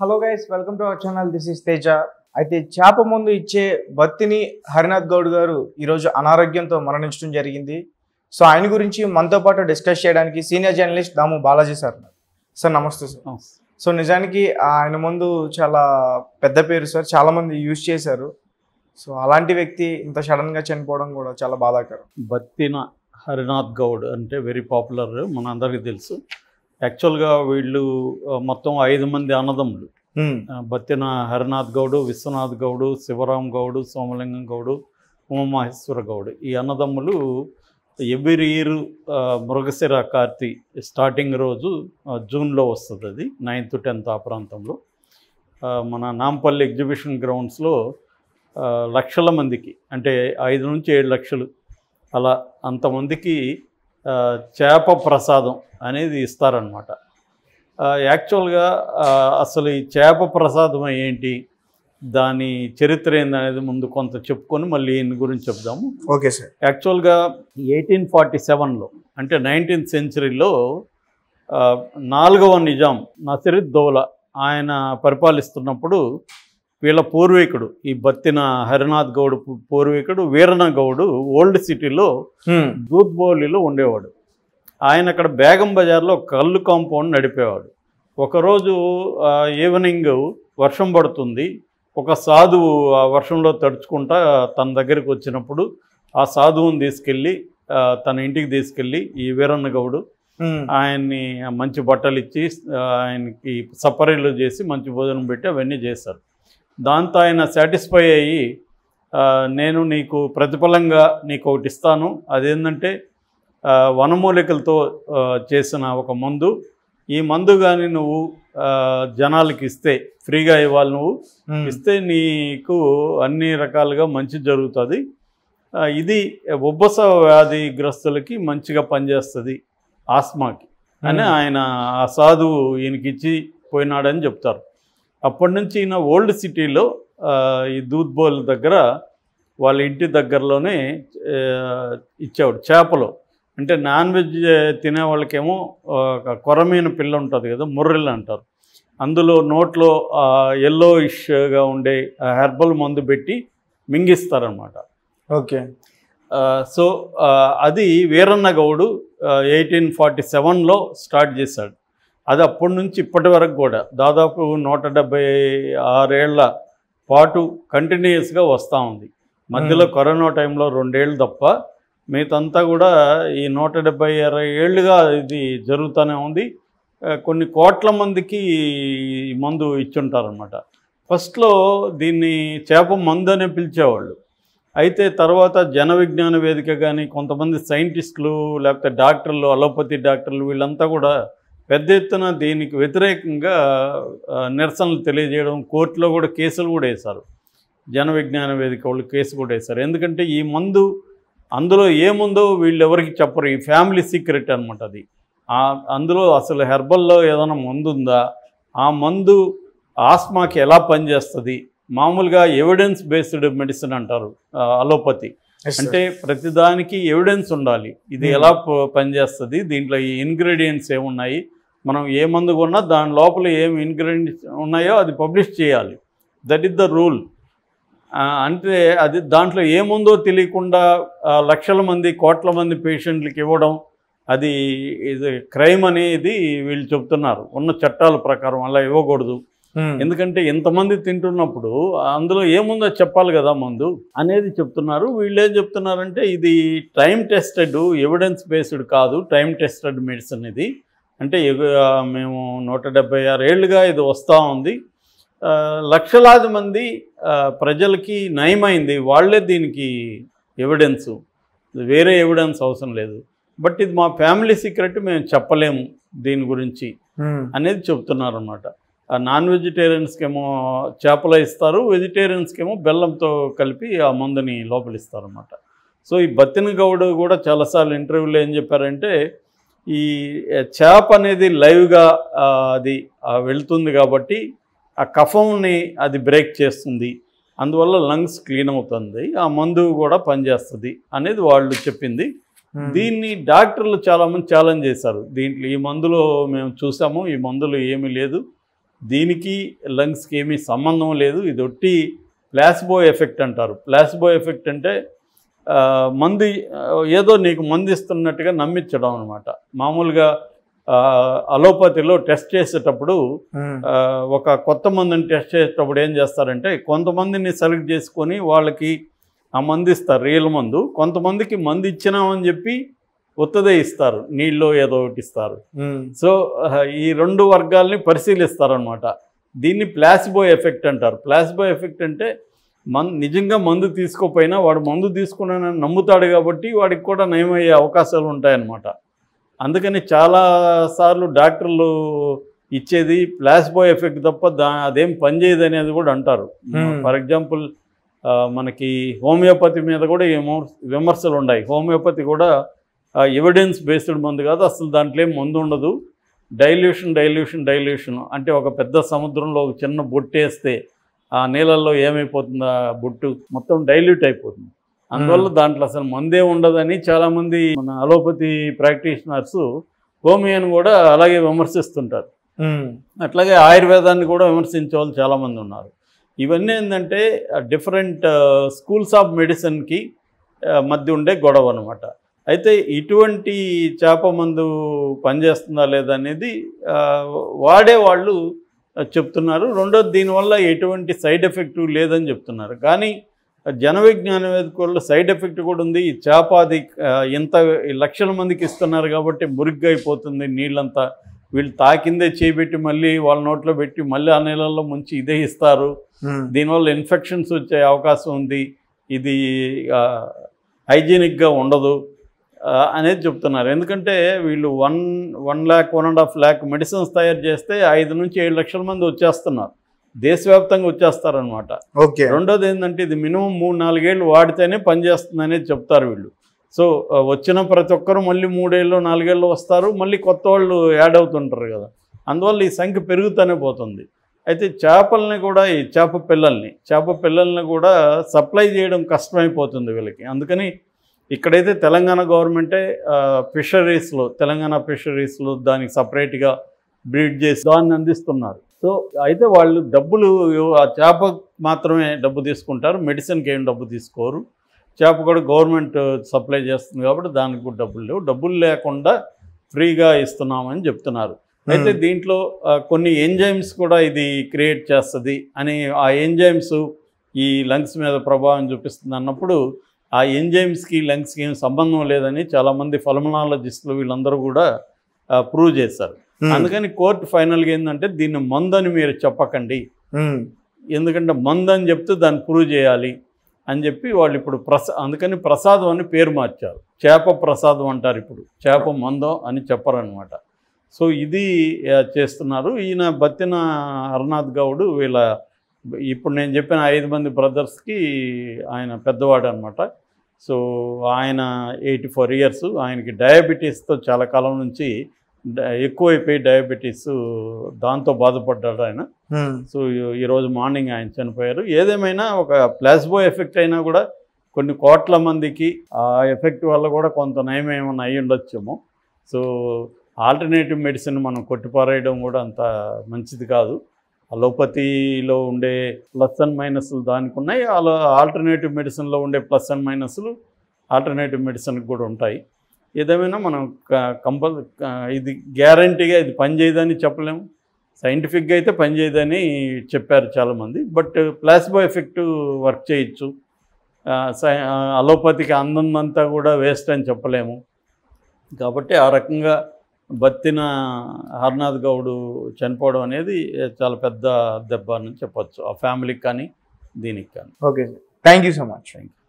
Hello guys welcome to our channel this is Teja అయితే చేప ముందు ఇచ్చే బత్తిని హరినాథ్ గౌడ్ గారు ఈరోజు అనారోగ్యంతో మరణించడం జరిగింది సో ఆయన గురించి మనతో పాటు డిస్కస్ చేయడానికి senior journalist Damu Balaji sir ఉన్నారు. సార్ నమస్తే సార్ సో నిజానికి ఆయన ముందు చాలా పెద్ద పేరు సార్ చాలా మంది యూజ్ చేశారు సో అలాంటి వ్యక్తి ఇంత సడన్ గా చనిపోవడం కూడా చాలా బాధాకరం బత్తిన హరినాథ్ గౌడ్ అంటే వెరీ పాపులర్ మన అందరికీ తెలుసు యాక్చువల్గా వీళ్ళు ఆ, మొత్తం ఐదు మంది అన్నదమ్ములు హ్మ్. ఆ, బత్తిన హరినాథ్ గౌడు విశ్వనాథ్ గౌడు శివరాం గౌడు సోమలింగం గౌడు ఉమామహేశ్వర గౌడ్ ఈ అన్నదమ్ములు ఎవ్రీ ఇయర్ మృగశిర కార్తీ స్టార్టింగ్ రోజు ఆ, జూన్లో వస్తుంది అది నైన్త్ టెన్త్ ఆ ప్రాంతంలో ఆ, మన నాంపల్లి ఎగ్జిబిషన్ గ్రౌండ్స్లో ఆ, లక్షల మందికి అంటే ఐదు నుంచి ఏడు లక్షలు అలా అంతమందికి ఆ, చేప ప్రసాదం అనేది ఇస్తారనమాట యాక్చువల్గా ఆ, అసలు ఈ చేప ప్రసాదం ఏంటి దాని చరిత్ర ఏందనేది ముందు కొంత చెప్పుకొని మళ్ళీ దీని గురించి చెప్దాము ఓకే సార్ యాక్చువల్గా ఎయిటీన్ ఫార్టీ సెవెన్లో అంటే నైన్టీన్త్ సెంచరీలో ఆ, నాలుగవ నిజాం నసిరుద్ దౌలా ఆయన పరిపాలిస్తున్నప్పుడు వీళ్ళ పూర్వీకుడు ఈ బత్తిన హరినాథ్ గౌడ్ పు- పూర్వీకుడు వీరణ గౌడు ఓల్డ్ సిటీలో హ్మ్. దూద్బౌలిలో ఉండేవాడు ఆయన అక్కడ బేగం బజార్లో కళ్ళు కాంపౌండ్ నడిపేవాడు ఒకరోజు ఆ, ఈవినింగ్ వర్షం పడుతుంది ఒక సాధువు ఆ వర్షంలో తడుచుకుంటా తన దగ్గరికి వచ్చినప్పుడు ఆ సాధువుని తీసుకెళ్ళి ఆ, తన ఇంటికి తీసుకెళ్ళి ఈ వీరన్న గౌడు హ్మ్. ఆయన్ని మంచి బట్టలు ఇచ్చి ఆ, ఆయనకి సపరీలు చేసి మంచి భోజనం పెట్టి అవన్నీ చేశారు దాంతో ఆయన సాటిస్ఫై అయ్యి ఆ, నేను నీకు ప్రతిఫలంగా నీకు ఒకటి ఇస్తాను అదేంటంటే ఆ, వనమూలికలతో ఆ, చేసిన ఒక మందు ఈ మందు కానీ నువ్వు ఆ, జనాలకి ఇస్తే ఫ్రీగా ఇవ్వాలి నువ్వు హ్మ్. ఇస్తే నీకు అన్ని రకాలుగా మంచి జరుగుతుంది ఆ, ఇది ఉబ్బస వ్యాధిగ్రస్తులకి మంచిగా పనిచేస్తుంది ఆస్మాకి అని హ్మ్. ఆయన ఆ సాధువు ఈయనకి ఇచ్చి పోయినాడని చెప్తారు అప్పటి నుంచి ఈయన ఓల్డ్ సిటీలో ఆ, ఈ దూద్బోల్ దగ్గర వాళ్ళ ఇంటి దగ్గరలోనే ఆ, ఇచ్చేవాడు చేపలు అంటే నాన్ వెజ్ తినే వాళ్ళకేమో ఆ, ఒక కొరమీన పిల్ల ఉంటుంది కదా ముర్రెలు అంటారు అందులో నోట్లో ఎల్లో ఇష్గా ఉండే హెర్బల్ మందు పెట్టి మింగిస్తారనమాట ఓకే సో ఆ, అది వీరన్న గౌడు ఎయిటీన్ ఫార్టీ సెవెన్లో స్టార్ట్ చేశాడు అది అప్పటి నుంచి ఇప్పటి వరకు కూడా దాదాపు నూట డెబ్బై ఆరేళ్ల పాటు కంటిన్యూస్గా వస్తూ ఉంది మధ్యలో కరోనా టైంలో రెండేళ్ళు తప్ప మిగతంతా కూడా ఈ నూట డెబ్బై అరవై ఏళ్ళుగా ఇది జరుగుతూనే ఉంది ఆ, కొన్ని కోట్ల మందికి ఈ మందు ఇచ్చుంటారనమాట ఫస్ట్లో దీన్ని చేప మందు అనే పిలిచేవాళ్ళు అయితే తర్వాత జన విజ్ఞాన వేదిక కానీ కొంతమంది సైంటిస్టులు లేకపోతే డాక్టర్లు అలోపతి డాక్టర్లు వీళ్ళంతా కూడా పెద్ద ఎత్తున దీనికి వ్యతిరేకంగా ఆ, నిరసనలు తెలియజేయడం కోర్టులో కూడా కేసులు కూడా వేశారు జన విజ్ఞాన వేదిక వాళ్ళు కేసు కూడా వేశారు ఎందుకంటే ఈ మందు అందులో ఏముందో వీళ్ళు ఎవరికి చెప్పరు ఈ ఫ్యామిలీ సీక్రెట్ అనమాట అది ఆ- అందులో అసలు హెర్బల్లో ఏదైనా మందు ఉందా ఆ మందు ఆస్మాకి ఎలా పనిచేస్తుంది మామూలుగా ఎవిడెన్స్ బేస్డ్ మెడిసిన్ అంటారు ఆ, అలోపతి Yes, sir. అంటే ప్రతిదానికి ఎవిడెన్స్ ఉండాలి ఇది Hmm. ఎలా ప- పనిచేస్తుంది దీంట్లో ఈ ఇంగ్రీడియంట్స్ ఏమున్నాయి మనం ఏ మందు కొన్నా దాని లోపల ఏం ఇంగ్రీడియంట్స్ ఉన్నాయో అది పబ్లిష్ చేయాలి దట్ ఈస్ ద రూల్ అంటే అది దాంట్లో ఏముందో తెలియకుండా ఆ, లక్షల మంది కోట్ల మంది పేషెంట్లకి ఇవ్వడం అది ఇది క్రైమ్ అనేది వీళ్ళు చెప్తున్నారు ఉన్న చట్టాల ప్రకారం అలా ఇవ్వకూడదు హ్మ్. ఎందుకంటే ఎంతమంది తింటున్నప్పుడు అందులో ఏముందో చెప్పాలి కదా ముందు అనేది చెప్తున్నారు వీళ్ళు ఏం చెప్తున్నారంటే ఇది టైం టెస్టెడ్ ఎవిడెన్స్ బేస్డ్ కాదు టైం టెస్టెడ్ మెడిసిన్ ఇది అంటే ఎవ- ఆ, మేము నూట డెబ్బై ఆరు ఏళ్ళుగా ఇది వస్తూ ఉంది ఆ, లక్షలాది మంది ఆ, ప్రజలకి నయమైంది వాళ్ళే దీనికి ఎవిడెన్స్ వేరే ఎవిడెన్స్ అవసరం లేదు బట్ ఇది మా ఫ్యామిలీ సీక్రెట్ మేము చెప్పలేము దీని గురించి హ్మ్. అనేది చెప్తున్నారు అనమాట నాన్ వెజిటేరియన్స్కి ఏమో చేపలు ఇస్తారు వెజిటేరియన్స్కి ఏమో బెల్లంతో కలిపి ఆ మందుని లోపలిస్తారు అనమాట సో ఈ బత్తిన గౌడ్ కూడా చాలాసార్లు ఇంటర్వ్యూలో ఏం చెప్పారంటే ఈ చేప అనేది లైవ్గా ఆ, అది ఆ, వెళ్తుంది కాబట్టి ఆ కఫంని అది బ్రేక్ చేస్తుంది అందువల్ల లంగ్స్ క్లీన్ అవుతుంది ఆ మందు కూడా పనిచేస్తుంది అనేది వాళ్ళు చెప్పింది హ్మ్. దీన్ని డాక్టర్లు చాలామంది ఛాలెంజ్ చేశారు దీంట్లో ఈ మందులో మేము చూసాము ఈ మందులో ఏమీ లేదు దీనికి లంగ్స్కి ఏమీ సంబంధం లేదు ఇది ఒట్టి ప్లాస్బో ఎఫెక్ట్ అంటారు ప్లాస్బో ఎఫెక్ట్ అంటే ఆ, మందు ఆ, ఏదో నీకు మందు ఇస్తున్నట్టుగా నమ్మించడం అనమాట మామూలుగా ఆ, అలోపతిలో టెస్ట్ చేసేటప్పుడు ఉమ్, ఆ, ఒక కొత్త మందుని టెస్ట్ చేసేటప్పుడు ఏం చేస్తారంటే కొంతమందిని సెలెక్ట్ చేసుకొని వాళ్ళకి ఆ మందు ఇస్తారు రియల్ మందు కొంతమందికి మందు ఇచ్చినామని చెప్పి ఉత్తదే ఇస్తారు నీళ్ళు ఏదో ఒకటి ఇస్తారు ఉమ్, సో ఆ, ఈ రెండు వర్గాల్ని పరిశీలిస్తారనమాట దీన్ని ప్లాసిబో ఎఫెక్ట్ అంటారు ప్లాసిబో ఎఫెక్ట్ అంటే మన్ నిజంగా మందు తీసుకోపోయినా వాడు మందు తీసుకున్నానని నమ్ముతాడు కాబట్టి వాడికి కూడా నయమయ్యే అవకాశాలు ఉంటాయన్నమాట అందుకని చాలా సార్లు డాక్టర్లు ఇచ్చేది ప్లాస్బో ఎఫెక్ట్ తప్ప దా అదేం పనిచేయదు అనేది కూడా అంటారు Hmm. ఫర్ ఎగ్జాంపుల్ మనకి హోమియోపతి మీద కూడా ఏమో విమర్శలు ఉన్నాయి హోమియోపతి కూడా ఎవిడెన్స్ బేస్డ్ మందు కాదు అసలు దాంట్లో ఏం మందు ఉండదు డైల్యూషన్ డైల్యూషన్ డైల్యూషన్ అంటే ఒక పెద్ద సముద్రంలో ఒక చిన్న బొట్టు వేస్తే ఆ నీళ్ళల్లో ఏమైపోతుంది ఆ బొట్టు మొత్తం డైల్యూట్ అయిపోతుంది అందువల్ల దాంట్లో అసలు మందే ఉండదని చాలామంది మన అలోపతి ప్రాక్టీషనర్స్ హోమియోని కూడా అలాగే విమర్శిస్తుంటారు ఉమ్, అట్లాగే ఆయుర్వేదాన్ని కూడా విమర్శించే వాళ్ళు చాలామంది ఉన్నారు ఇవన్నీ ఏంటంటే డిఫరెంట్ స్కూల్స్ ఆఫ్ మెడిసిన్కి మధ్య ఉండే గొడవ అనమాట అయితే ఇటువంటి చేప మందు పనిచేస్తుందా లేదా అనేది ఆ, వాడే వాళ్ళు చెప్తున్నారు రెండోది దీనివల్ల ఎటువంటి సైడ్ ఎఫెక్ట్ లేదని చెప్తున్నారు కానీ జన విజ్ఞాన వేదికల్లో సైడ్ ఎఫెక్ట్ కూడా ఉంది ఈ చేప అది ఆ, ఇంత లక్షల మందికి ఇస్తున్నారు కాబట్టి మురిగ్గా అయిపోతుంది నీళ్ళంతా వీళ్ళు తాకిందే చేపెట్టి మళ్ళీ వాళ్ళ నోట్లో పెట్టి మళ్ళీ ఆ నీళ్ళల్లో ముంచి ఇదే ఇస్తారు ఉమ్, దీనివల్ల ఇన్ఫెక్షన్స్ వచ్చే అవకాశం ఉంది ఇది హైజీనిక్గా ఉండదు ఆ, అనేది చెప్తున్నారు ఎందుకంటే వీళ్ళు one one lakh one and half lakh medicines తయారు చేస్తే ఐదు నుంచి ఏడు లక్షల మంది వచ్చేస్తున్నారు దేశవ్యాప్తంగా వచ్చేస్తారనమాట ఓకే రెండోది ఏంటంటే ఇది మినిమం మూడు నాలుగేళ్ళు వాడితేనే పనిచేస్తుంది అనేది చెప్తారు వీళ్ళు సో ఆ, వచ్చిన ప్రతి ఒక్కరు మళ్ళీ మూడేళ్ళు నాలుగేళ్ళు వస్తారు మళ్ళీ కొత్త వాళ్ళు యాడ్ అవుతుంటారు కదా అందువల్ల ఈ సంఖ్య పెరుగుతూనే పోతుంది అయితే చేపల్ని కూడా ఈ చేప పిల్లల్ని చేప పిల్లల్ని కూడా సప్లై చేయడం కష్టమైపోతుంది వీళ్ళకి అందుకని ఇక్కడైతే తెలంగాణ గవర్నమెంటే ఫిషరీస్లో తెలంగాణ ఫిషరీస్లో దానికి సపరేట్గా బ్రీడ్ చేసి దాన్ని అందిస్తున్నారు సో అయితే వాళ్ళు డబ్బులు ఆ చేప మాత్రమే డబ్బు తీసుకుంటారు మెడిసిన్కి ఏం డబ్బు తీసుకోరు చేప కూడా గవర్నమెంట్ సప్లై చేస్తుంది కాబట్టి దానికి కూడా డబ్బులు లేవు డబ్బులు లేకుండా ఫ్రీగా ఇస్తున్నామని చెప్తున్నారు అయితే దీంట్లో ఆ, కొన్ని ఎంజైమ్స్ కూడా ఇది క్రియేట్ చేస్తుంది అని ఆ ఎంజైమ్స్ ఈ లంగ్స్ మీద ప్రభావం చూపిస్తుంది అన్నప్పుడు ఆ ఎంజైమ్స్కి లంగ్స్కి ఏం సంబంధం లేదని చాలామంది ఫలమనాలజిస్టులు వీళ్ళందరూ కూడా ప్రూవ్ చేశారు ఉమ్, అందుకని కోర్టు ఫైనల్గా ఏంటంటే దీన్ని మందని మీరు చెప్పకండి ఉమ్, ఎందుకంటే మందు అని చెప్తే దాన్ని ప్రూవ్ చేయాలి అని చెప్పి వాళ్ళు ఇప్పుడు ప్రసా అందుకని ప్రసాదం అని పేరు మార్చారు చేప ప్రసాదం అంటారు ఇప్పుడు చేప మందం అని చెప్పరనమాట సో ఇది ఆ, చేస్తున్నారు ఈయన బత్తిన హరనాథ్ గౌడ్ వీళ్ళ ఇప్పుడు నేను చెప్పిన ఐదు మంది బ్రదర్స్కి ఆయన పెద్దవాడు అనమాట సో ఆయన ఎయిటీ ఫోర్ ఇయర్స్ ఆయనకి డయాబెటీస్తో చాలా కాలం నుంచి డ- ఎక్కువైపోయి డయాబెటీస్ దాంతో బాధపడ్డాడు ఆయన ఉమ్, సో ఈ- ఈరోజు మార్నింగ్ ఆయన చనిపోయారు ఏదేమైనా ఒక ప్లాస్బో ఎఫెక్ట్ అయినా కూడా కొన్ని కోట్ల మందికి ఆ ఎఫెక్ట్ వల్ల కూడా కొంత నయం ఏమైనా అయి ఉండొచ్చేమో సో ఆల్టర్నేటివ్ మెడిసిన్ మనం కొట్టిపారేయడం కూడా అంత మంచిది కాదు అలోపతిలో ఉండే ప్లస్ అండ్ మైనస్లు దానికి ఉన్నాయి అలా ఆల్టర్నేటివ్ మెడిసిన్లో ఉండే ప్లస్ అండ్ మైనస్లు ఆల్టర్నేటివ్ మెడిసిన్కి కూడా ఉంటాయి ఏదేమైనా మనం కంపల్ ఇది గ్యారంటీగా ఇది పనిచేయదని చెప్పలేము సైంటిఫిక్గా అయితే పనిచేయదని చెప్పారు చాలామంది బట్ ప్లాస్బో ఎఫెక్ట్ వర్క్ చేయొచ్చు ఆ, సై- ఆ, అలోపతికి అందంతా కూడా వేస్ట్ అని చెప్పలేము కాబట్టి ఆ రకంగా బత్తిన హర్నాథ్ గౌడు చనిపోవడం అనేది చాలా పెద్ద దెబ్బ అని చెప్పొచ్చు ఆ ఫ్యామిలీకి కానీ దీనికి కానీ okay sir thank you so much thank you